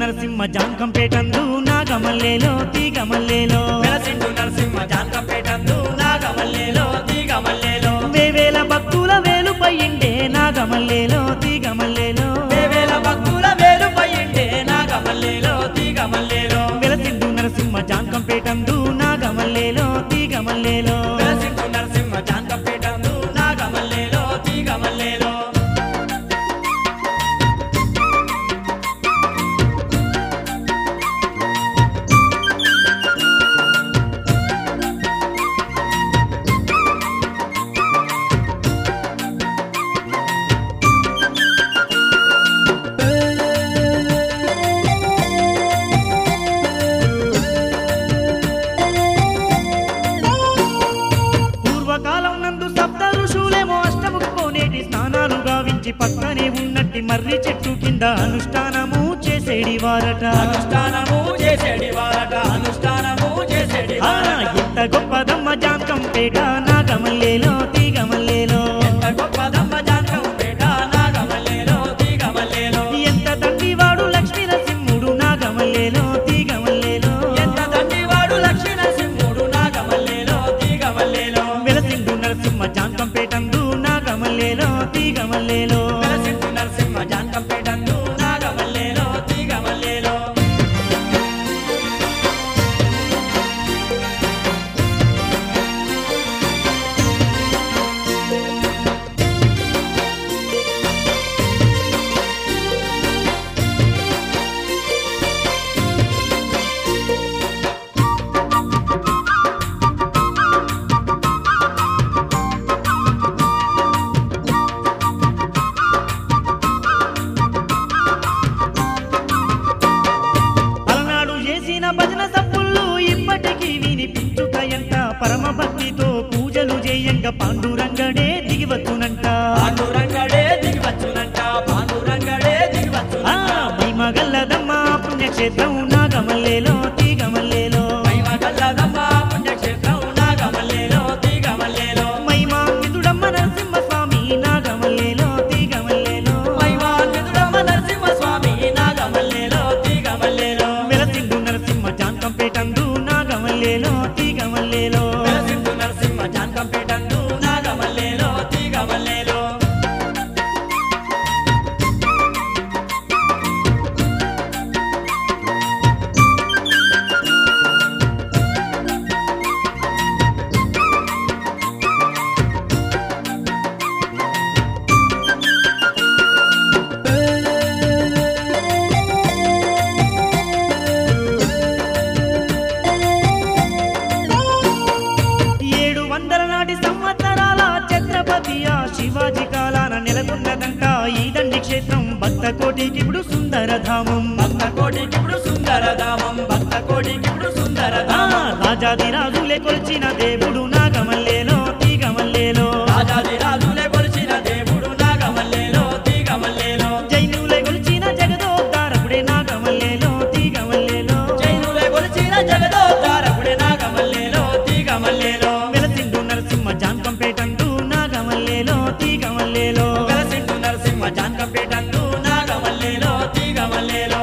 నరసింహ జాంకంపేటందు నాగమల్లేలో తీగమల్లేలో వెలసిండు నరసింహ జానకంపేటందు నాగమల్లేలో తీగమల్లేలో వేవేల భక్తుల వేలుపై ఇండే నాగమల్లేలో తీగమల్లేలో వేవేల భక్తుల వేలుపై ఇండే నాగమల్లేలో తీగమల్లేలో వెలసిండు నరసింహ జాంకంపేటందు నాగమల్లేలో తీగమల్లేలో వెలసిండు నరసింహ జానకంపేటందు నాగమల్లేలో తీగమల్లేలో పూర్వకాలం నందు సప్త ఋషులేమో అష్టముకు కోనేటి స్నానాలు గావించి పక్కనే ఉన్నట్టి మర్రి చెట్టు కింద అనుష్ఠానము చేసేడి వారట అనుష్ఠానము చేసేడి వారట అనుష్ఠానము చేసేడి ఆ, వారట ఎంత గొప్పదమ్మ జాంకంపేట నాగమల్లేలో తీగమల్లేలో ఎంత గొప్పదమ్మ జానకంపేట నాగమల్లేలో తీగమల్లేలో ఎంత తండ్రివాడు లక్ష్మీ నరసింహుడు నాగమల్లేలో తీగమల్లేలో ఎంత దండివాడు లక్ష్మీ నరసింహుడు నాగమల్లేలో తీగమల్లేలో వెలసిండు నరసింహ జాంకంపేటందు నాగమల్లేలో తీగమల్లేలో వెలసిండు నరసింహ జానకంపేటందు నాగమల్లేలో తీగమల్లేలో అలనాడు చేసిన భజన సప్పుళ్ళు ఇప్పటికీ వినిపించుతాయంట పరమ భక్తితో పూజలు చేయంగా పాండురంగడే దిగివచ్చునంట పాండురంగడే దిగివచ్చునంట పాండురంగడే ఆ దిగివచ్చునంట మైమగల్లదమ్మ పుణ్యక్షేత్రం నాగమల్లేలో తీగమల్లేలో మహిమగల్లదమ్మ పుణ్యక్షేత్రం నాగమల్లేలో తీగమల్లేలో మైమాంగితుడమ్మ నరసింహ స్వామి నాగమల్లేలో తీగమల్లేలో మహిమాన్వితుడమ్మ నరసింహస్వామి నాగమల్లేలో తీగమల్లేలో వెలసిండు నరసింహ జాంకంపేటందు నాగమల్లేలో తీగమల్లేలో వెలసిండు నరసింహ జానకంపేటందు నాగమల్లేలో తీగమల్లేలో ఏడు వందల నాటి సంవత్సరాల ఛత్రపతి ఆ శివాజీ కాలాన నెలకొన్నదంట ఈ దండి క్షేత్రం భక్త కోటికి ఇప్పుడు సుందరధామం భక్త కోటికి ఇప్పుడు సుందరధామం భక్త కోటికి ఇప్పుడు ఆ, సుందరధామం రాజాది రాజులే కొలిచిన దేవుడు నాగమల్లేలో తీగమల్లేలో రాజాది రాజులే కొలిచిన దేవుడు నాగమల్లేలో తీగమల్లేలో జైనులే కొలిచిన జగదోద్ధారకుడే నాగమల్లేలో తీగమల్లేలో జైనులే కొలిచిన జగదోద్ధారకుడే నాగమల్లేలో తీగమల్లేలో వెలసిండు నరసింహ జాంకంపేటందు నాగమల్లేలో తీగమల్లేలో వెలసిండు నరసింహ జానకంపేటందు నాగమల్లేలో తీగమల్లేలో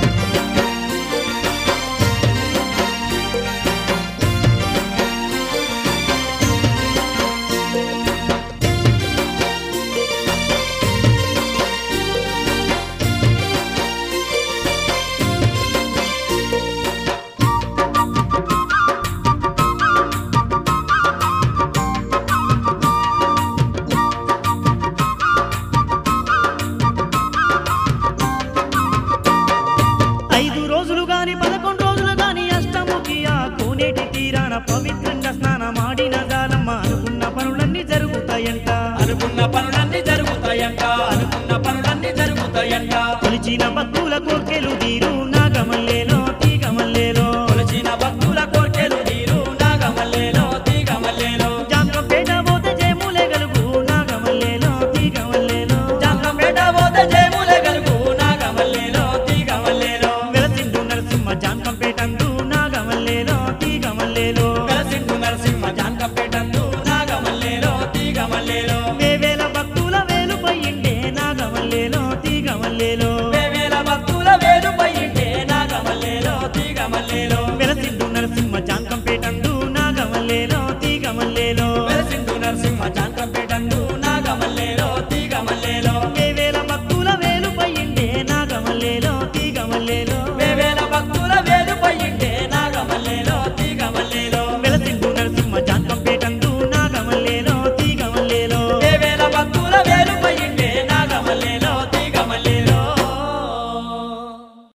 ఐదు రోజులు గాని పదకొండు రోజులు గాని అష్టముఖి ఆ కోనేటి తీరాన పవిత్రంగా స్నానమాడిన దానమ్మ అనుకున్న పనులన్నీ జరుగుతాయంట అనుకున్న పనులన్నీ జరుగుతాయంట అనుకున్న పనులన్నీ జరుగుతాయంట కొలిచిన భక్తుల కోర్కెలు తీరు నాగమల్లేలో తీగమల్లేలో కొలిచిన భక్తుల కోర్కెలు నీరు నాగమల్లేలో తీగమల్లేలో జాంకంపేట పోతే జయములే గలుగు నాగమల్లేలో తీగమల్లేలో జాంకంపేట పోతే జయములే గలుగు నాగమల్లేలో తీగమల్లేలో వెలసిండు నరసింహ జాంకంపేటందు నాగమల్లేలో తీగమల్లేలో వెలసిండు నరసింహ జాంకంపేటందు నాగమల్లేలో తీగమల్లేలో వేవేల భక్తుల వేలుపై ఇండే నాగమల్లేలో తీగమల్లేలో